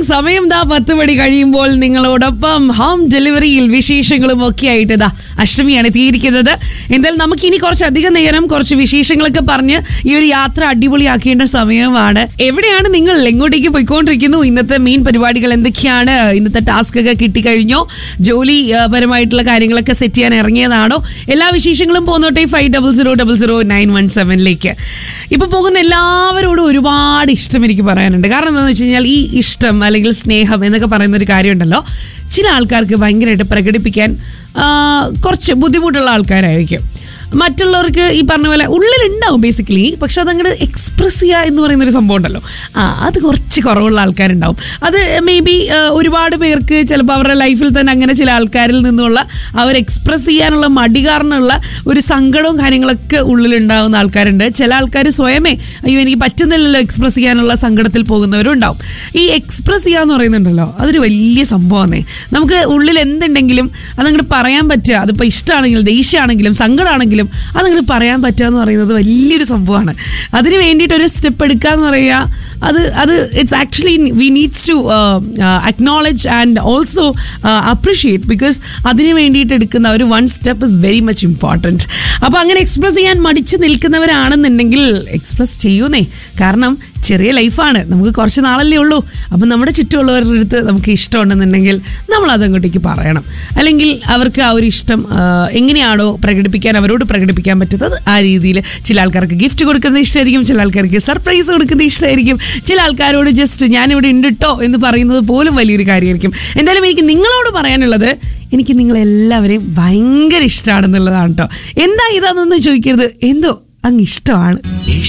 സമയം ദാ പത്ത് മണി കഴിയുമ്പോൾ നിങ്ങളോടൊപ്പം ഹോം ഡെലിവറിയിൽ വിശേഷങ്ങളും ഒക്കെ ആയിട്ട് ദാ അഷ്ടമിയാണ് എത്തിയിരിക്കുന്നത് എന്തായാലും നമുക്ക് ഇനി കുറച്ച് അധികം നേരം കുറച്ച് വിശേഷങ്ങളൊക്കെ പറഞ്ഞ് ഈ ഒരു യാത്ര അടിപൊളിയാക്കേണ്ട സമയമാണ് എവിടെയാണ് നിങ്ങൾ എങ്ങോട്ടേക്ക് പോയിക്കൊണ്ടിരിക്കുന്നു ഇന്നത്തെ മെയിൻ പരിപാടികൾ എന്തൊക്കെയാണ് ഇന്നത്തെ ടാസ്ക് ഒക്കെ കിട്ടിക്കഴിഞ്ഞോ ജോലി ആ, പരമായിട്ടുള്ള കാര്യങ്ങളൊക്കെ സെറ്റ് ചെയ്യാൻ ഇറങ്ങിയതാണോ എല്ലാ വിശേഷങ്ങളും പോന്നോട്ടെ five double zero double zero nine one സെവനിലേക്ക് ഇപ്പൊ പോകുന്ന എല്ലാവരോടും ഒരുപാട് ഇഷ്ടം എനിക്ക് പറയാനുണ്ട് കാരണം എന്താണെന്ന് വെച്ച് കഴിഞ്ഞാൽ ഈ ഇഷ്ടം അല്ലെങ്കിൽ സ്നേഹം എന്നൊക്കെ പറയുന്ന ഒരു കാര്യമുണ്ടല്ലോ ചില ആൾക്കാർക്ക് ഭയങ്കരമായിട്ട് പ്രകടിപ്പിക്കാൻ ആ, കുറച്ച് ബുദ്ധിമുട്ടുള്ള ആൾക്കാരായിരിക്കും മറ്റുള്ളവർക്ക് ഈ പറഞ്ഞ പോലെ ഉള്ളിലുണ്ടാവും ബേസിക്കലി പക്ഷെ അതങ്ങോട്ട് എക്സ്പ്രസ് ചെയ്യുക എന്ന് പറയുന്ന ഒരു സംഭവം ഉണ്ടല്ലോ ആ അത് കുറച്ച് കുറവുള്ള ആൾക്കാരുണ്ടാവും അത് മേ ബി ഒരുപാട് പേർക്ക് ചിലപ്പോൾ അവരുടെ ലൈഫിൽ തന്നെ അങ്ങനെ ചില ആൾക്കാരിൽ നിന്നുള്ള അവർ എക്സ്പ്രസ് ചെയ്യാനുള്ള മടി കാരണമുള്ള ഒരു സങ്കടവും കാര്യങ്ങളൊക്കെ ഉള്ളിലുണ്ടാവുന്ന ആൾക്കാരുണ്ട് ചില ആൾക്കാർ സ്വയമേ അയ്യോ എനിക്ക് പറ്റുന്നില്ലല്ലോ എക്സ്പ്രസ് ചെയ്യാനുള്ള സങ്കടത്തിൽ പോകുന്നവരും ഉണ്ടാവും ഈ എക്സ്പ്രസ് ചെയ്യാന്ന് പറയുന്നുണ്ടല്ലോ അതൊരു വലിയ സംഭവമാണേ നമുക്ക് ഉള്ളിൽ എന്തുണ്ടെങ്കിലും അതങ്ങോട്ട് പറയാൻ പറ്റുക അതിപ്പോൾ ഇഷ്ടമാണെങ്കിലും ദേഷ്യമാണെങ്കിലും സങ്കടമാണെങ്കിലും അതങ്ങോട്ട് പറയാൻ പറ്റുക എന്ന് പറയുന്നത് വലിയൊരു സംഭവമാണ് അതിന് വേണ്ടിയിട്ട് ഒരു സ്റ്റെപ്പ് എടുക്കുക എന്ന് പറയുക അത് അത് it's actually we needs to acknowledge and also appreciate because അതിന് വേണ്ടിയിട്ട് എടുക്കുന്ന ഒരു one step is very much important അപ്പോൾ അങ്ങനെ എക്സ്പ്രസ് ചെയ്യാൻ മടിച്ച് നിൽക്കുന്നവരാണെന്നുണ്ടെങ്കിൽ എക്സ്പ്രസ് ചെയ്യൂന്നേ കാരണം ചെറിയ ലൈഫാണ് നമുക്ക് കുറച്ച് നാളല്ലേ ഉള്ളൂ അപ്പം നമ്മുടെ ചുറ്റുമുള്ളവരുടെ അടുത്ത് നമുക്ക് ഇഷ്ടമുണ്ടെന്നുണ്ടെങ്കിൽ നമ്മൾ അതങ്ങോട്ടേക്ക് പറയണം അല്ലെങ്കിൽ അവർക്ക് ആ ഒരു ഇഷ്ടം ആ, എങ്ങനെയാണോ പ്രകടിപ്പിക്കാൻ അവരോട് പ്രകടിപ്പിക്കാൻ പറ്റുന്നത് ആ രീതിയിൽ ചില ആൾക്കാർക്ക് ഗിഫ്റ്റ് കൊടുക്കുന്നത് ഇഷ്ടമായിരിക്കും ചില ആൾക്കാർക്ക് സർപ്രൈസ് കൊടുക്കുന്നത് ഇഷ്ടമായിരിക്കും ചില ആൾക്കാരോട് ജസ്റ്റ് ഞാനിവിടെ ഉണ്ട് ട്ടോ എന്ന് പറയുന്നത് പോലും വലിയൊരു കാര്യമായിരിക്കും എന്തായാലും എനിക്ക് നിങ്ങളോട് പറയാനുള്ളത് എനിക്ക് നിങ്ങളെല്ലാവരെയും ഭയങ്കര ഇഷ്ടമാണെന്നുള്ളതാണ് കേട്ടോ എന്താ ഇതാണെന്ന് ചോദിക്കരുത് എന്തോ അങ്ങ് ഇഷ്ടമാണ്